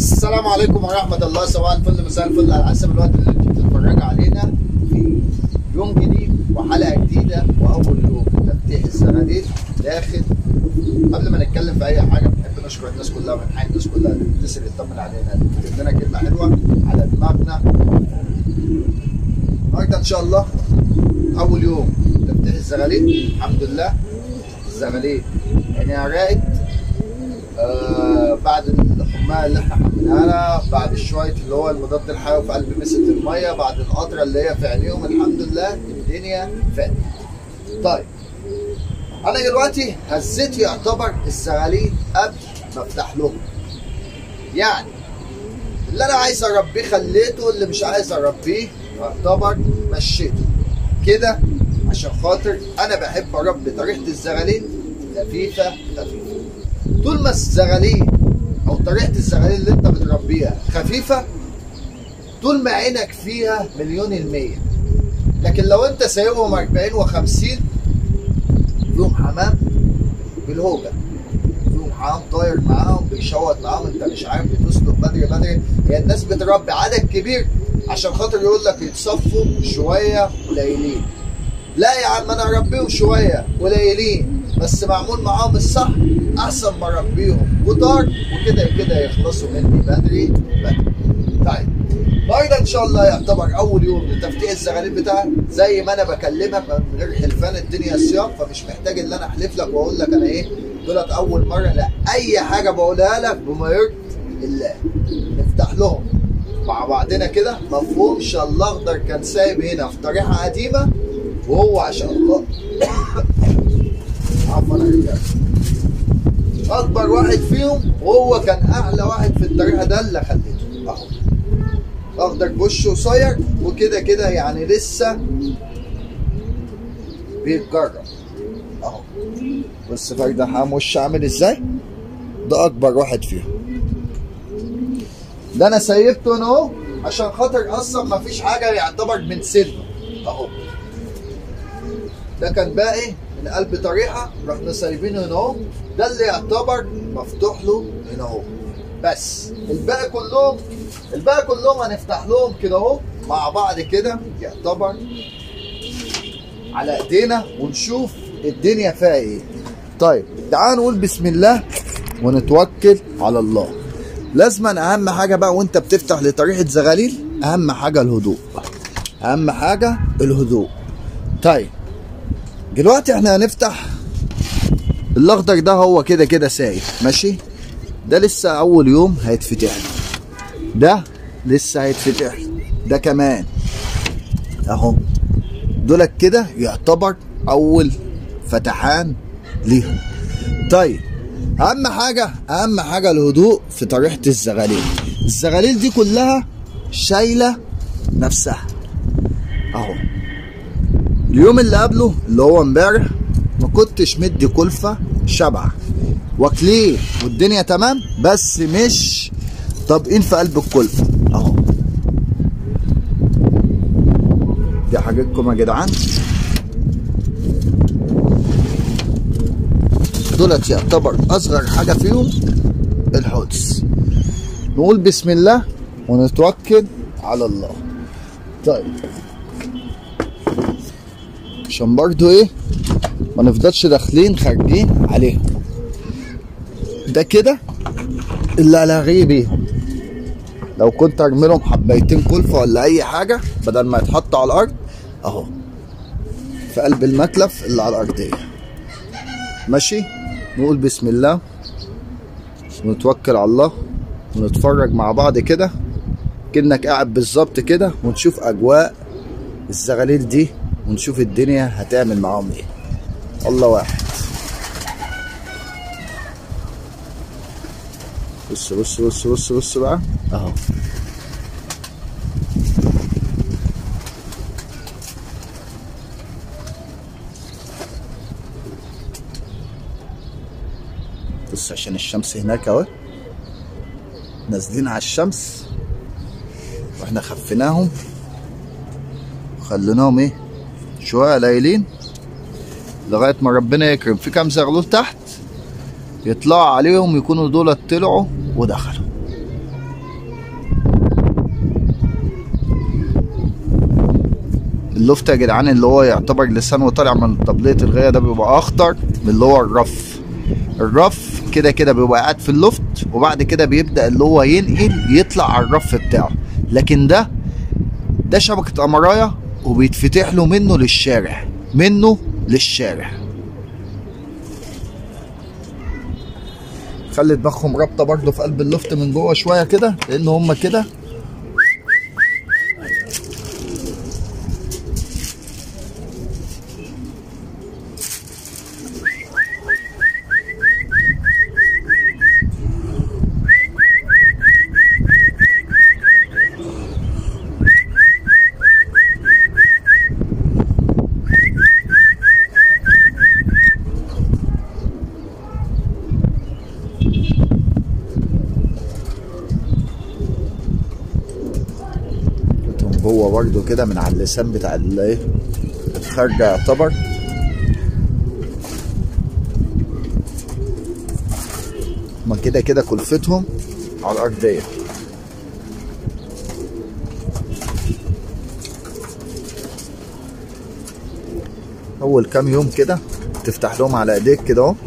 السلام عليكم ورحمة الله سواء الفل مساء الفل على حسب الوقت اللي انتوا بتتفرجوا علينا في يوم جديد وحلقة جديدة وأول يوم تفتيح الزناديق داخل قبل ما نتكلم في أي حاجة بنحب نشكر الناس كلها ونحيي الناس كلها اللي بتتصل تطمن علينا اللي بتكتب لنا كلمة حلوة على دماغنا النهارده إن شاء الله أول يوم تفتيح الزغاليل الحمد لله الزغاليل يعني راقت آه بعد الحمايه اللي احنا حملناها لها بعد شويه اللي هو المضاد الحيوي في قلب مسة الميه بعد القطره اللي هي في عينيهم الحمد لله الدنيا فاتت. طيب انا دلوقتي هزيت يعتبر الزغاليل قبل ما افتح لهم. يعني اللي انا عايز اربيه خليته اللي مش عايز اربيه يعتبر مشيته. كده عشان خاطر انا بحب اربي طريقه الزغاليل خفيفه خفيفه. طول ما الزغاليل او طريقه الزغاليل اللي انت بتربيها خفيفه طول ما عينك فيها مليون المية لكن لو انت سايبهم 40 و50 فيهم حمام بالهوجه فيهم حمام طاير معاهم بيشوط معاهم انت مش عارف بتسلق بدري بدري هي الناس بتربي عدد كبير عشان خاطر يقول لك يتصفوا شويه قليلين لا يا عم انا اربيهم شويه قليلين بس معمول معاهم الصح احسن ما اربيهم كتار وكده كده يخلصوا مني بدري بدري طيب النهارده ان شاء الله يعتبر اول يوم لتفتيح الزغاليل بتاعي زي ما انا بكلمك من غير حلفان الدنيا صيام فمش محتاج ان انا احلف لك واقول لك انا ايه دولت اول مره لا اي حاجه بقولها لك بما يرضي الله نفتح لهم مع بعضنا كده مفهومش الاخضر كان سايب هنا في طريقه قديمه وهو عشان الله عفوا يا رجاله اكبر واحد فيهم وهو كان اعلى واحد في الطريقه ده اللي خليته اهو اخضر بوشه قصير وكده كده يعني لسه بيتجرب اهو بص فرده حام وش عامل ازاي ده اكبر واحد فيهم ده انا سيبته هنا اهو عشان خاطر اصلا ما فيش حاجه يعتبر من سنه اهو ده كان باقي من قلب طريقه رحنا سايبينه هنا اهو ده اللي يعتبر مفتوح له هنا اهو بس الباقي كلهم الباقي كلهم هنفتح لهم كده اهو مع بعض كده يعتبر على ايدينا ونشوف الدنيا فيها ايه طيب تعال نقول بسم الله ونتوكل على الله لازما اهم حاجه بقى وانت بتفتح لطريقه زغاليل اهم حاجه الهدوء اهم حاجه الهدوء طيب دلوقتي احنا هنفتح الاخضر ده هو كده كده سايب ماشي ده لسه اول يوم هيتفتح ده لسه هيتفتح ده كمان اهو دولت كده يعتبر اول فتحان ليهم طيب اهم حاجه اهم حاجه الهدوء في طريقه الزغاليل الزغاليل دي كلها شايله نفسها اهو اليوم اللي قبله اللي هو امبارح ما كنتش مدي كلفه شبع واكلين والدنيا تمام بس مش طابقين في قلب الكلفه اهو دي حاجتكم يا جدعان دولت يعتبر اصغر حاجه فيهم الحدس نقول بسم الله ونتوكل على الله طيب عشان برضو ايه ما نفضلش داخلين خارجين عليهم ده كده اللي الغيه بيهم لو كنت ارمي لهم حبايتين كلفه ولا اي حاجه بدل ما يتحطوا على الارض اهو في قلب المتلف اللي على الارضيه ماشي نقول بسم الله ونتوكل على الله ونتفرج مع بعض كده كأنك قاعد بالظبط كده ونشوف اجواء الزغاليل دي ونشوف الدنيا هتعمل معاهم ايه الله واحد بص بص بص بص بص بقى اهو بص عشان الشمس هناك اهو نازلين على الشمس واحنا خفيناهم وخليناهم ايه شويه قليلين لغايه ما ربنا يكرم في كام زغلول تحت يطلعوا عليهم يكونوا دول طلعوا ودخلوا اللفت يا جدعان اللي هو يعتبر لسانه طالع من طبلية الغاية ده بيبقى اخضر من اللي هو الرف الرف كده كده بيبقى قاعد في اللفت وبعد كده بيبدأ اللي هو ينقل يطلع على الرف بتاعه لكن ده ده شبكة أمرايا وبيتفتح له منه للشارع منه للشارع خلي دماغهم رابطة برضه في قلب اللفت من جوه شوية كده لأن هما كده جوه برضه كده من على اللسان بتاع الايه الخارجة يعتبر ما كده كده كلفتهم على الأرضية أول كام يوم كده تفتح لهم على ايديك كده اهو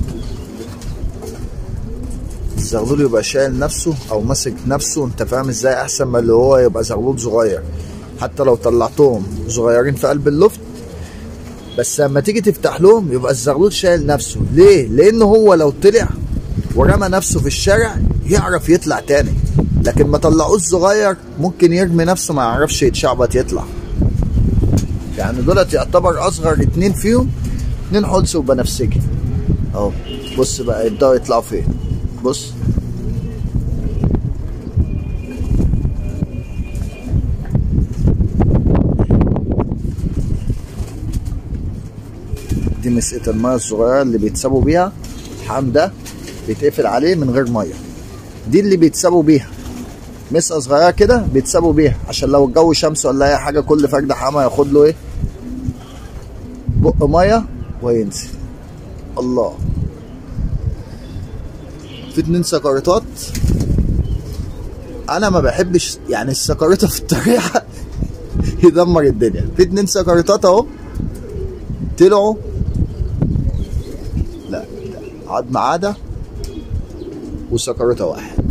الزغلول يبقى شايل نفسه او ماسك نفسه انت فاهم ازاي احسن ما اللي هو يبقى زغلول صغير حتى لو طلعتهم صغيرين في قلب اللفت بس لما تيجي تفتح لهم يبقى الزغلول شايل نفسه ليه لان هو لو طلع ورمى نفسه في الشارع يعرف يطلع تاني لكن ما طلعوش صغير ممكن يرمي نفسه ما يعرفش يتشعبط يطلع يعني دولت يعتبر اصغر اتنين فيهم اتنين حلس وبنفسجي اهو بص بقى يبداوا يطلعوا فين بص دي مسقة المية الصغيرة اللي بيتسابوا بيها الحام ده بيتقفل عليه من غير مية دي اللي بيتسابوا بيها مسقة صغيرة كده بيتسابوا بيها عشان لو الجو شمس ولا أي حاجة كل فرد حامة ياخد له إيه بق مية وينزل الله في اتنين سكرتات انا ما بحبش يعني السكرته في الطريقه يدمر الدنيا في اتنين سكرتات اهو طلعوا لا لا عظم عاده وسكرته واحد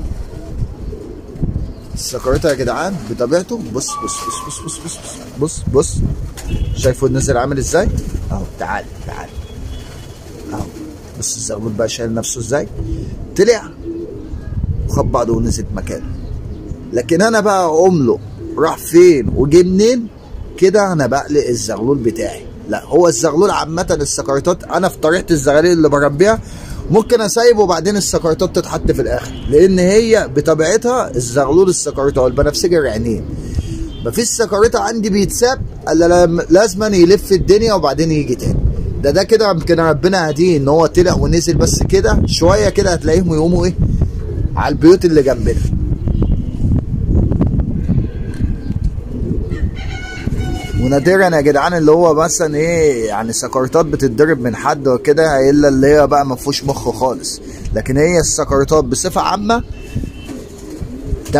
السكرته يا جدعان بطبيعته بص بص بص بص بص بص بص بص, بص. شايفه نزل عامل ازاي اهو تعال تعال اهو بص الزغلول بقى شايل نفسه ازاي طلع وخد بعضه ونزل مكانه لكن انا بقى اقوم له راح فين وجه منين كده انا بقلق الزغلول بتاعي لا هو الزغلول عامة السكرتات انا في طريقة الزغاليل اللي بربيها ممكن اسيبه وبعدين السكرتات تتحط في الاخر لان هي بطبيعتها الزغلول السكرتة والبنفسجي العينين مفيش سكرتة عندي بيتساب الا لازما يلف الدنيا وبعدين يجي تاني ده ده كده يمكن ربنا هديه ان هو طلع ونزل بس كده شويه كده هتلاقيهم يقوموا ايه على البيوت اللي جنبنا ونادرا يا جدعان اللي هو مثلا ايه يعني سكرتات بتتضرب من حد وكده الا اللي هي بقى ما فيهوش مخ خالص لكن هي السكرتات بصفه عامه 80%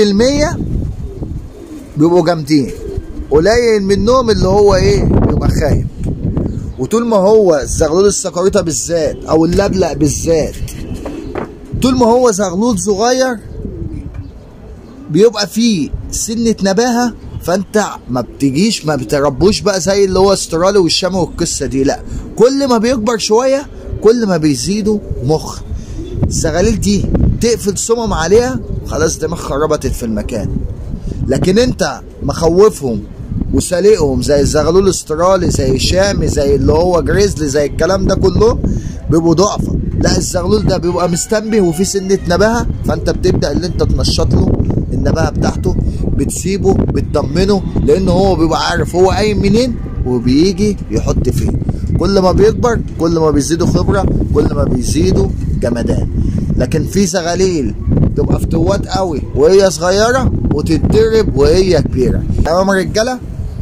بيبقوا جامدين قليل منهم اللي هو ايه بيبقى خايب وطول ما هو الزغلول السكريطة بالذات او اللبلق بالذات طول ما هو زغلول صغير بيبقى فيه سنة نباهة فانت ما بتجيش ما بتربوش بقى زي اللي هو استرالي والشام والقصة دي لا كل ما بيكبر شوية كل ما بيزيدوا مخ الزغاليل دي تقفل سمم عليها خلاص دماغها ربطت في المكان لكن انت مخوفهم وسالقهم زي الزغلول الاسترالي زي الشامي زي اللي هو جريزلي زي الكلام ده كله بيبقوا ضعفة لا الزغلول ده بيبقى مستنبه وفي سنة نباهة فانت بتبدأ اللي انت تنشط له النباهة بتاعته بتسيبه بتطمنه لان هو بيبقى عارف هو قايم منين وبيجي يحط فين كل ما بيكبر كل ما بيزيدوا خبرة كل ما بيزيدوا جمدان لكن في زغاليل تبقى فتوات قوي وهي صغيرة وتتضرب وهي كبيرة تمام رجالة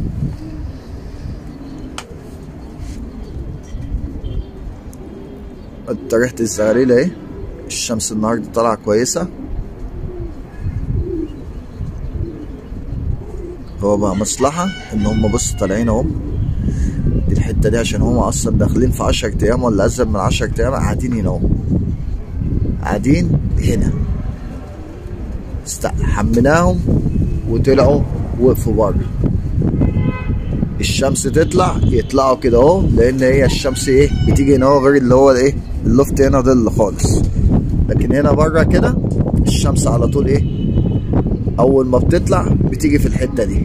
ريحة الزغاليل اهي الشمس النهاردة طالعة كويسة هو بقى مصلحة ان هم بص طالعين اهم دي الحتة دي عشان هم اصلا داخلين في عشر ايام ولا ازيد من عشر ايام قاعدين هنا اهو قاعدين هنا است- حملناهم وطلعوا وقفوا بره الشمس تطلع يطلعوا كده اهو لان هي الشمس ايه بتيجي هنا اهو غير اللي هو الايه اللفت هنا ظل خالص لكن هنا بره كده الشمس على طول ايه اول ما بتطلع بتيجي في الحته دي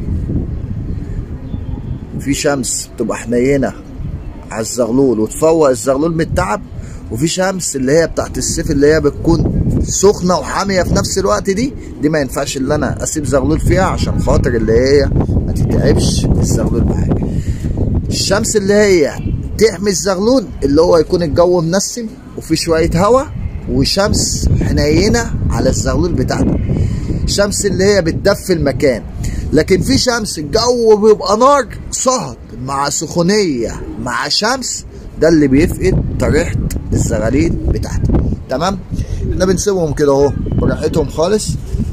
في شمس بتبقى حنينه على الزغلول وتفوق الزغلول من التعب وفي شمس اللي هي بتاعت الصيف اللي هي بتكون سخنه وحاميه في نفس الوقت دي دي ما ينفعش اللي انا اسيب زغلول فيها عشان خاطر اللي هي ما تتعبش الزغلول معايا الشمس اللي هي تحمي الزغلول اللي هو يكون الجو منسم وفي شويه هواء وشمس حنينه على الزغلول بتاعتك شمس اللي هي بتدفي المكان لكن في شمس الجو بيبقى نار صهد مع سخونيه مع شمس ده اللي بيفقد طريقه الزغاليل بتاعتك تمام احنا بنسيبهم كده اهو براحتهم خالص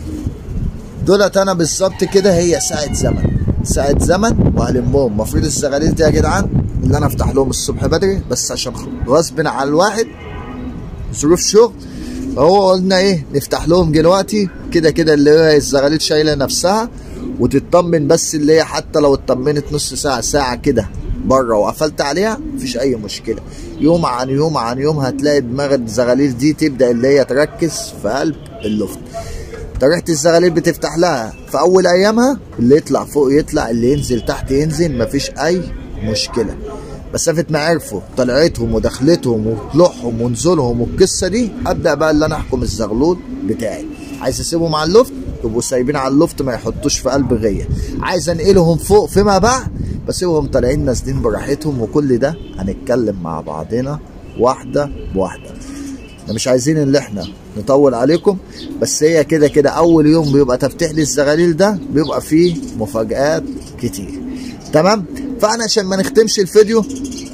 دولت انا بالظبط كده هي ساعه زمن ساعه زمن وهلمهم المفروض الزغاليل دي يا جدعان اللي انا افتح لهم الصبح بدري بس عشان غصب على الواحد ظروف شغل فهو قلنا ايه نفتح لهم دلوقتي كده كده اللي هي الزغاليل شايله نفسها وتطمن بس اللي هي حتى لو اطمنت نص ساعه ساعه كده بره وقفلت عليها مفيش اي مشكله يوم عن يوم عن يوم هتلاقي دماغ الزغاليل دي تبدا اللي هي تركز في قلب اللفت طريقه الزغاليل بتفتح لها في اول ايامها اللي يطلع فوق يطلع اللي ينزل تحت ينزل مفيش اي مشكله مسافه ما عرفوا طلعتهم ودخلتهم وطلوعهم ونزولهم والقصه دي ابدا بقى اللي انا احكم الزغلول بتاعي عايز اسيبهم على اللفت يبقوا سايبين على اللفت ما يحطوش في قلب غيه عايز انقلهم فوق فيما بعد بسيبهم طالعين نازلين براحتهم وكل ده هنتكلم مع بعضنا واحده بواحده احنا مش عايزين اللي احنا نطول عليكم بس هي كده كده اول يوم بيبقى تفتح لي الزغاليل ده بيبقى فيه مفاجآت كتير تمام فانا عشان ما نختمش الفيديو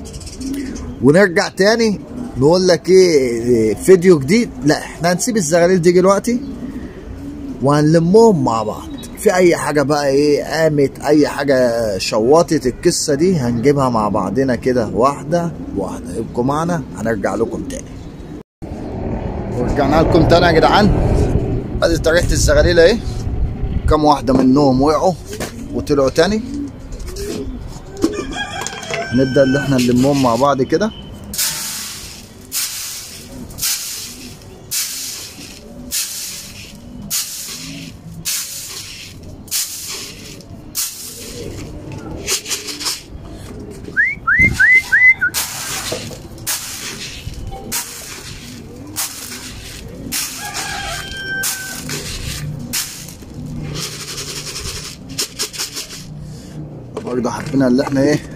ونرجع تاني نقول لك ايه فيديو جديد لا احنا هنسيب الزغاليل دي دلوقتي وهنلمهم مع بعض في اي حاجه بقى ايه قامت اي حاجه شوطت القصه دي هنجيبها مع بعضنا كده واحده واحده ابقوا معنا هنرجع لكم تاني ورجعنا لكم تاني يا جدعان ادي طريقه الزغاليل اهي كم واحده منهم وقعوا وطلعوا تاني نبدا اللي احنا نلمهم مع بعض كده برضه حبينا اللي احنا ايه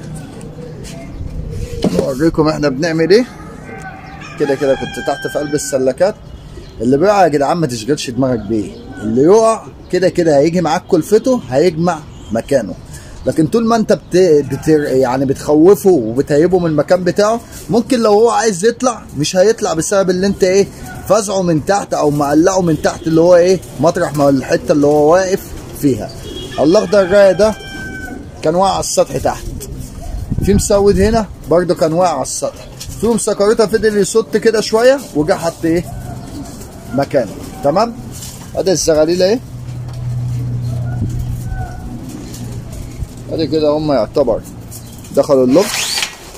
نوريكم احنا بنعمل ايه كده كده كنت تحت في قلب السلكات اللي بيقع يا جدعان ما تشغلش دماغك بيه اللي يقع كده كده هيجي معاك كلفته هيجمع مكانه لكن طول ما انت بت... بت... يعني بتخوفه وبتهيبه من المكان بتاعه ممكن لو هو عايز يطلع مش هيطلع بسبب اللي انت ايه فازعه من تحت او مقلعه من تحت اللي هو ايه مطرح ما الحته اللي هو واقف فيها الاخضر الرايق ده كان واقع على السطح تحت في مسود هنا برضو كان واقع على السطح في مسكرتها فضل يصط كده شويه وجا حط ايه مكانه تمام ادي الزغاليل اهي ادي كده هم يعتبر دخلوا اللبس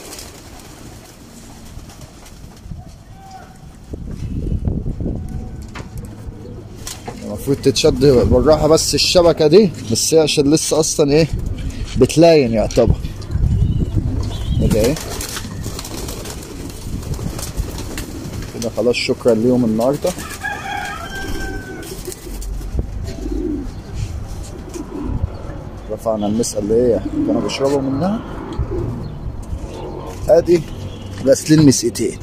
المفروض تتشد بالراحه بس الشبكه دي بس هي عشان لسه اصلا ايه بتلاين يعتبر كده ايه كده خلاص شكرا ليهم النهارده رفعنا المسقى اللي هي كانوا بيشربوا منها ادي غاسلين مسقتين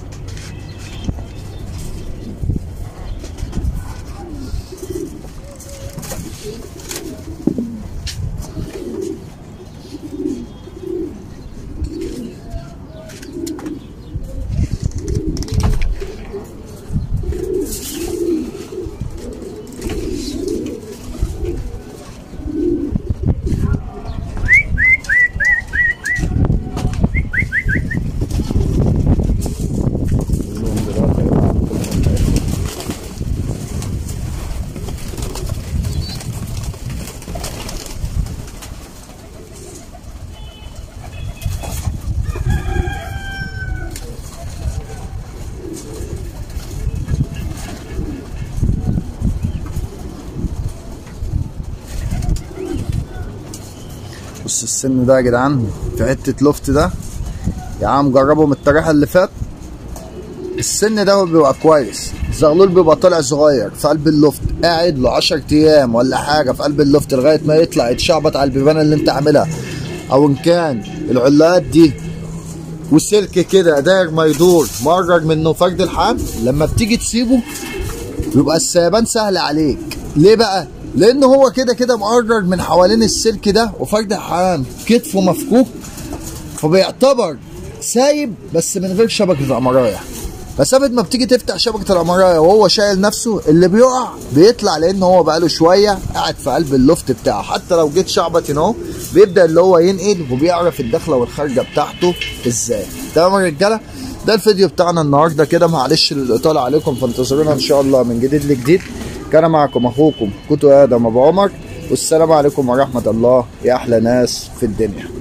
بص السن ده يا جدعان في حته لفت ده يا عم جربوا من التريحه اللي فات السن ده بيبقى كويس الزغلول بيبقى طالع صغير في قلب اللفت قاعد له 10 ايام ولا حاجه في قلب اللفت لغايه ما يطلع يتشعبط على البيبان اللي انت عاملها او ان كان العلاقات دي وسلك كده داير ما يدور مرر منه فرد الحمل لما بتيجي تسيبه بيبقى السيبان سهل عليك ليه بقى لان هو كده كده مقرر من حوالين السلك ده وفرد الحمل كتفه مفكوك فبيعتبر سايب بس من غير شبكه الامرايه مسافة ما بتيجي تفتح شبكة الأمراية وهو شايل نفسه اللي بيقع بيطلع لأن هو بقاله شوية قاعد في قلب اللفت بتاعه حتى لو جيت شعبط هنا اهو بيبدأ اللي هو ينقل وبيعرف الدخلة والخارجة بتاعته ازاي تمام يا رجالة ده الفيديو بتاعنا النهارده كده معلش الإطالة عليكم فانتظرونا إن شاء الله من جديد لجديد كان معكم أخوكم كوتو آدم أبو عمر والسلام عليكم ورحمة الله يا أحلى ناس في الدنيا